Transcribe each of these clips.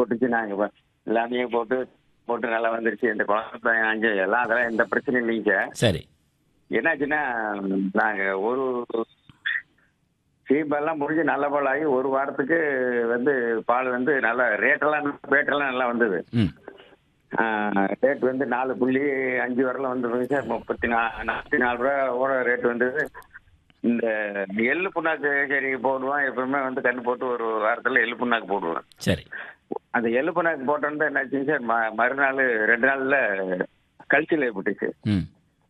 போட்டுச்சு நாங்க இப்ப எல்லாமே போட்டு போட்டு நல்லா வந்துருச்சு இந்த குழந்தை அஞ்சு எல்லாம் அதெல்லாம் எந்த பிரச்சனையும் இல்லைங்க சார் சரி என்னாச்சுன்னா நாங்க ஒரு சீம்பெல்லாம் முடிஞ்சு நல்ல பால் ஆகி ஒரு வாரத்துக்கு வந்து பால் வந்து நல்லா ரேட்டெல்லாம் ரேட்டெல்லாம் நல்லா வந்தது ம் ரேட் வந்து நாலு புள்ளி அஞ்சு வரலாம் வந்துருங்க சார் முப்பத்தி நா நாற்பத்தி நாலு ரூபா ஓட ரேட் வந்தது இந்த எள்ளு புண்ணாக்கு சரி போடுவோம் எப்பவுமே வந்து கண்ணு போட்டு ஒரு வாரத்தில் எள்ளு புண்ணாக்கு போடுவேன் சரி அந்த எள்ளு புண்ணாக்கு போட்டோன்னு என்னாச்சுங்க சார் ம- மறுநாள் ரெண்டு நாள்ல கழிச்சல் ஏற்பட்டுச்சு ம்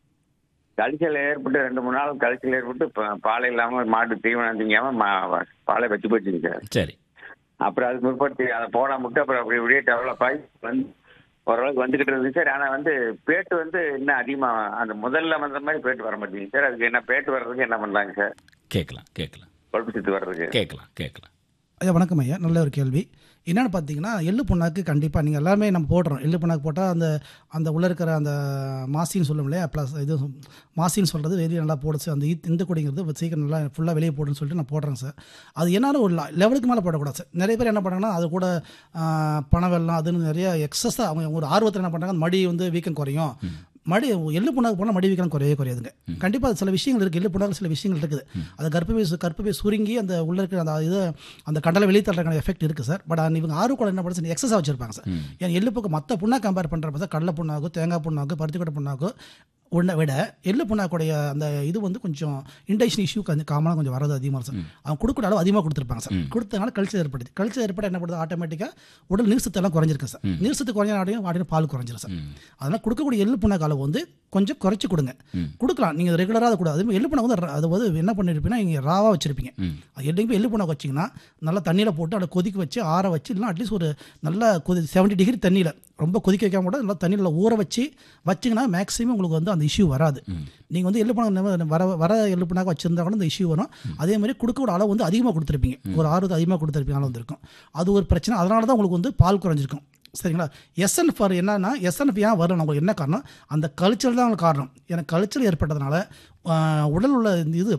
கழிச்சல் ஏற்பட்டு ரெண்டு மூணு நாள் கழிச்சல் ஏற்பட்டு ப- பால் இல்லாம மாடு தீவனம் திங்காம மா- பாலை வச்சு போச்சுங்க சார் சரி அப்புறம் அது முற்படுத்தி அதை போட முட்டு அப்புறம் அப்படி இப்படியே டெவலப் ஆகி வந்து ஓரளவுக்கு வந்துகிட்டு இருந்துச்சு சார் ஆனால் வந்து பேட்டு வந்து இன்னும் அதிகமாக அந்த முதல்ல வந்த மாதிரி பேட்டு வர மாட்டேங்குது சார் அதுக்கு என்ன பேட்டு வர்றதுக்கு என்ன பண்ணலாங்க சார் கேட்கலாம் கேட்கலாம் கொழுப்பு சத்து வர்றதுக்கு கேட்கலாம் கேட்கலாம் ஐயா வணக்கம் ஐயா நல்ல ஒரு கேள்வி என்னென்னு பார்த்தீங்கன்னா எள்ளு புண்ணாக்கு கண்டிப்பாக நீங்கள் எல்லாமே நம்ம போடுறோம் எள்ளு புண்ணாக்கு போட்டால் அந்த அந்த உள்ளே இருக்கிற அந்த மாசின்னு சொல்லும் இல்லையா ப்ளஸ் இது மாசின்னு சொல்கிறது வெளியே நல்லா போடுச்சு அந்த ஈத் இந்த கொடிங்கிறது சீக்கிரம் நல்லா ஃபுல்லாக வெளியே போடுன்னு சொல்லிட்டு நான் போடுறேன் சார் அது என்னாலும் ஒரு லெவலுக்கு மேலே போடக்கூடாது சார் நிறைய பேர் என்ன பண்ணுறாங்கன்னா அது கூட ஆ, பணம் வெள்ளம் அதுன்னு நிறைய எக்ஸஸாக அவங்க ஒரு ஆர்வத்தில் என்ன பண்ணுறாங்க மடி வந்து வீக்கம் குறையும் மடி எள்ளு புண்ணாக்கு போனால் மடி வீக்கம் குறையவே குறையாதுங்க கண்டிப்பாக சில விஷயங்கள் இருக்குது எள்ளு புண்ணாக்கு சில விஷயங்கள் இருக்குது அது கர்ப்பப்பை சு- கர்ப்பப்பை சுருங்கி அந்த உள்ள இருக்கிற அந்த இது அந்த கடலை வெளியே தள்ளுறதுக்கான எஃபெக்ட் இருக்குது சார் பட் இவங்க ஆறு கூட என்ன பண்ணுறது எக்ஸஸாக வச்சிருப்பாங்க சார் ஏன் எள்ளு பக்கம் மற்ற புண்ணா கம்பேர் பண்ணுறப்ப சார் கடலை புண்ணாக்கு தேங்காய் புண்ணாக்கு பருத்திக்கொட்டை புண்ணாக்கு உன்னை விட எள்ளு புண்ணாக்குடைய அந்த இது வந்து கொஞ்சம் இன்டைஷன் இஷ்யூ கொஞ்சம் காமனாக கொஞ்சம் வரது அதிகமாக சார் அவங்க கொடுக்குற அளவு அதிகமாக கொடுத்துருப்பாங்க சார் கொடுத்தனால கழிச்சல் ஏற்படுது கழிச்சல் ஏற்பட என்ன பண்ணுது ஆட்டோமேட்டிக்காக உடல் நீர்சத்தெல்லாம் குறைஞ்சிருக்கு சார் நீர்சத்து குறைஞ்ச நாடையும் வாடின பால் குறைஞ்சிரும் சார் அதனால் கொடுக்கக்கூடிய எள்ளு புண்ணாக்கு அளவு வந்து கொஞ்சம் குறைச்சி கொடுங்க கொடுக்கலாம் நீங்கள் ரெகுலராக அதை கூட அதே மாதிரி எள்ளு புண்ணாக்கு வந்து ர- அது வந்து என்ன பண்ணிருப்பீங்கன்னா நீங்கள் ராவாக வச்சிருப்பீங்க அது என்றைக்குமே எள்ளு புண்ணாக்கு வச்சிங்கன்னா நல்லா தண்ணியில் போட்டு அதை கொதிக்க வச்சு ஆற வச்சு இல்லைனா அட்லீஸ்ட் ஒரு நல்ல கொதி செவன்ட்டி டிகிரி தண்ணியில் ரொம்ப கொதிக்க வைக்காம கூட நல்லா தண்ணியில் ஊற வச்சு வச்சிங்கன்னா மேக்ஸிமம் உங்களுக்கு வந்து அந்த இஷ்யூ வராது நீங்கள் வந்து எள்ளு புண்ணாக்கு வர வர எள்ளு புண்ணாக்கு வச்சிருந்தா கூட இந்த இஷ்யூ வரும் அதே மாதிரி கொடுக்கக்கூடிய அளவு வந்து அதிகமாக கொடுத்துருப்பீங்க ஒரு ஆர்வத்தை அதிகமாக கொடுத்துருப்பீங்க அளவு வந்திருக்கும் அது ஒரு பிரச்சனை அதனால தான் உங்களுக்கு வந்து பால் குறைஞ்சிருக்கும் சரிங்களா எஸ்என் ஃபார் என்னன்னா எஸ்என்எஃப் ஏன் வரும் உங்களுக்கு என்ன காரணம் அந்த கல்ச்சர் தான் உங்களுக்கு காரணம் எனக்கு கல்ச்சர் ஏற்பட்டதுனால ஆஹ், உடல் உள்ள இந்த இது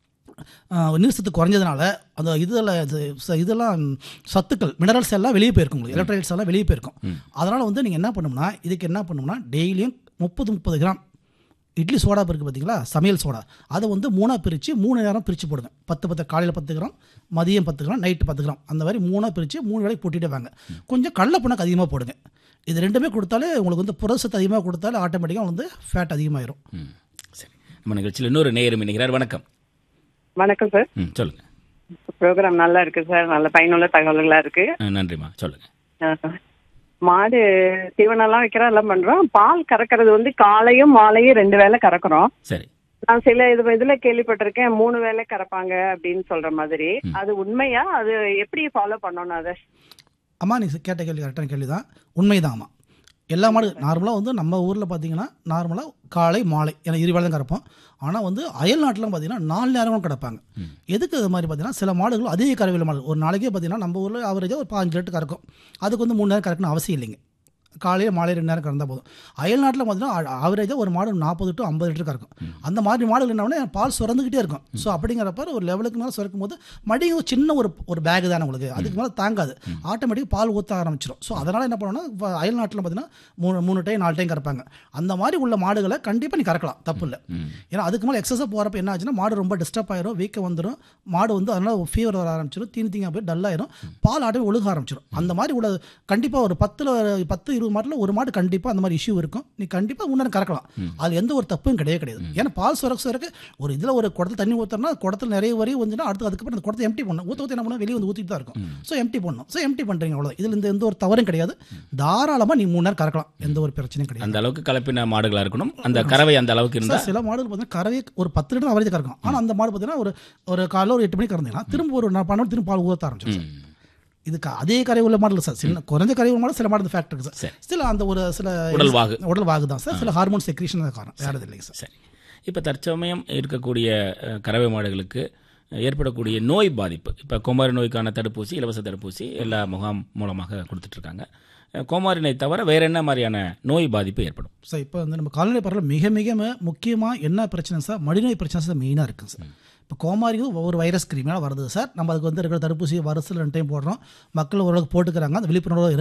ஆஹ், நீர் சத்து குறைஞ்சதுனால அந்த இதில் இதெல்லாம் சத்துக்கள் மினரல்ஸ் எல்லாம் வெளியே போயிருக்கும் உங்களுக்கு எலக்ட்ரைட்ஸ் எல்லாம் வெளியே போயிருக்கும் அதனால் வந்து நீங்கள் என்ன பண்ணணும்னா இதுக்கு என்ன பண்ணணும்னா டெய்லியும் முப்பது முப்பது கிராம் இட்லி சோடா இருக்குது பார்த்தீங்களா சமையல் சோடா அதை வந்து மூணாக பிரித்து மூணு நேரம் பிரித்து போடுங்க பத்து பத்து காலையில் பத்து கிராம் மதியம் பத்து கிராம் நைட்டு பத்து கிராம் அந்த மாதிரி மூணாக பிரித்து மூணு வேலைக்கு போட்டுட்டே வாங்க கொஞ்சம் கடலை புண்ணாக்கு அதிகமாக போடுங்க இது ரெண்டுமே கொடுத்தாலே உங்களுக்கு வந்து புரசத்து அதிகமாக கொடுத்தாலே ஆட்டோமேட்டிக்காக வந்து ஃபேட் அதிகமாயிரும் ம் சரி நம்ம நிகழ்ச்சியில் இன்னொரு நேயரும் இணைகிறார் வணக்கம் வணக்கம் சார் ம் சொல்லுங்க ப்ரோக்ராம் நல்லா இருக்கு சார் நல்ல பயனுள்ள தகவல்களா இருக்கு ஆ, நன்றிம்மா சொல்லுங்க அஹ், மாடு தீவனம்லாம் வைக்கிறோம் எல்லாம் பண்றோம் பால் கறக்கிறது வந்து காலையும் மாலையும் ரெண்டு வேளை கறக்குறோம் சரி நான் சில இது இதுல கேள்விப்பட்டிருக்கேன் மூணு வேளை கறப்பாங்க அப்படின்னு சொல்ற மாதிரி அது உண்மையா அது எப்படி ஃபாலோ பண்ணணும் அதை அம்மா நீ கேட்ட கேள்வி கரெக்டான கேள்வி தான் உண்மைதான் அம்மா எல்லா மாடு நார்மலாக வந்து நம்ம ஊரில் பார்த்தீங்கன்னா நார்மலாக காலை மாலை ஏன்னா இரு வேளை தான் கறப்போம் ஆனால் வந்து அயல் நாட்டிலாம் பார்த்தீங்கன்னா நாலு நேரமும் கிடப்பாங்க எதுக்கு இது மாதிரி பார்த்தீங்கன்னா சில மாடுகள் அதிக கறவையில் மாடு ஒரு நாளைக்கே பார்த்தீங்கன்னா நம்ம ஊரில் ஆவரேஜாக ஒரு பாஞ்சு லிட்டர் கறக்கும் அதுக்கு வந்து மூணு நேரம் கறக்கணும் அவசியம் இல்லைங்க காலையில் மாலை ரெண்டு நேரம் கறந்தால் போதும் அயல் நாட்டில் பார்த்தீங்கன்னா ஆவரேஜாக ஒரு மாடு நாற்பது டு ஐம்பது லிட்டர் கறக்கும் அந்த மாதிரி மாடுகள் என்ன பண்ணா, பால் சுரந்துக்கிட்டே இருக்கும் ஸோ அப்படிங்கிறப்ப ஒரு லெவலுக்கு மேலே சுரக்கும் போது மடியும் ஒரு சின்ன ஒரு ஒரு பேக் தானே உங்களுக்கு அதுக்கு மேலே தாங்காது ஆட்டோமேட்டிக் பால் ஊற்ற ஆரம்பிச்சிடும் ஸோ அதனால் என்ன பண்ணணும்னா இப்ப அயல் நாட்டில் பார்த்தீங்கன்னா மூணு மூணு டைம் நாலு டைம் கறப்பாங்க அந்த மாதிரி உள்ள மாடுகளை கண்டிப்பாக நீ கறக்கலாம் தப்பு இல்லை ஏன்னா அதுக்கு மேலே எக்ஸஸாக போகிறப்ப என்ன ஆச்சுன்னா மாடு ரொம்ப டிஸ்டர்ப் ஆயிரும் வீக்கம் வந்துடும் மாடு வந்து அதனால் ஃபீவர் வர ஆரம்பிச்சிடும் தீனி தீங்க போய் டல்லாயிரும் பால் ஆட்டமே ஒழுக ஆரம்பிச்சிடும் அந்த மாதிரி உள்ள கண்டிப்பாக ஒரு பத்தில் பத்து இருபது மாட்டில் ஒரு மாடு கண்டிப்பாக அந்த மாதிரி இஷ்யூ இருக்கும் நீ கண்டிப்பாக முன்னே கறக்கலாம் அது எந்த ஒரு தப்பும் கிடையவே கிடையாது ஏன்னா பால் சுரக்க சுரக்க ஒரு இதில் ஒரு குடத்தில் தண்ணி ஊற்றுறனா குடத்தில் நிறைய வரையும் வந்துன்னா அடுத்து அதுக்கப்புறம் அந்த குடத்தை எம்டி பண்ணணும் ஊற்ற ஊற்றி என்ன பண்ணணும் வெளியே வந்து ஊற்றிட்டு தான் இருக்கும் ஸோ எம்டி பண்ணணும் ஸோ எம்டி பண்ணுறீங்க அவ்வளோ இதில் இந்த எந்த ஒரு தவறும் கிடையாது தாராளமாக நீ மூணு நேரம் கறக்கலாம் எந்த ஒரு பிரச்சனையும் கிடையாது அந்த அளவுக்கு கலப்பின மாடுகளா இருக்கணும் அந்த கறவை அந்த அளவுக்கு இருந்தா சார், சில மாடுகள் பார்த்தீங்கன்னா கறவை ஒரு பத்து லிட்டர் அவரேஜ் கறக்கும் ஆனால் அந்த மாடு பார்த்தீங்கன்னா ஒரு ஒரு காலைல ஒரு எட்டு மணிக்கு கறந்தீங்கன்னா திரும்ப ஒரு நான் பன்னெண்டு திரும்ப பால் ஊற்ற ஆரம்பிச்சிடும் சார் இது க- அதே கரை உள்ள மாடல் சார் சின்ன குறைஞ்ச கரை உள்ள மாடல் சில மாடல் ஃபேக்ட் இருக்கு சரி. சார் சில அந்த ஒரு சில உடல் வாகு. உடல் வாகு தான் சார் சில ஹார்மோன் செக்ரீஷன் காரணம் வேறு எதுவும் இல்லைங்க சார் சரி இப்போ தற்சமயம் இருக்கக்கூடிய அஹ், கறவை மாடுகளுக்கு ஏற்படக்கூடிய நோய் பாதிப்பு இப்போ கோமாரி நோய்க்கான தடுப்பூசி இலவச தடுப்பூசி எல்லா முகாம் மூலமாக கொடுத்துட்ருக்காங்க கோமாரினை தவிர வேற என்ன மாதிரியான நோய் பாதிப்பு ஏற்படும் சார் இப்போ வந்து நம்ம கால்நடை பரவல் மிக மிக முக்கியமாக என்ன பிரச்சனை சார் மடிநோய் பிரச்சனை சார் மெயினாக இருக்குது சார் இப்போ கோமாரிக்கு ஒரு வைரஸ் கிருமியால் வருது சார் நம்ம அதுக்கு வந்து இருக்கிற தடுப்பூசி வருஷத்தில் ரெண்டு டைம் போடுறோம் மக்கள் ஓரளவுக்கு போட்டுக்கிறாங்க அந்த விழிப்புணர்வு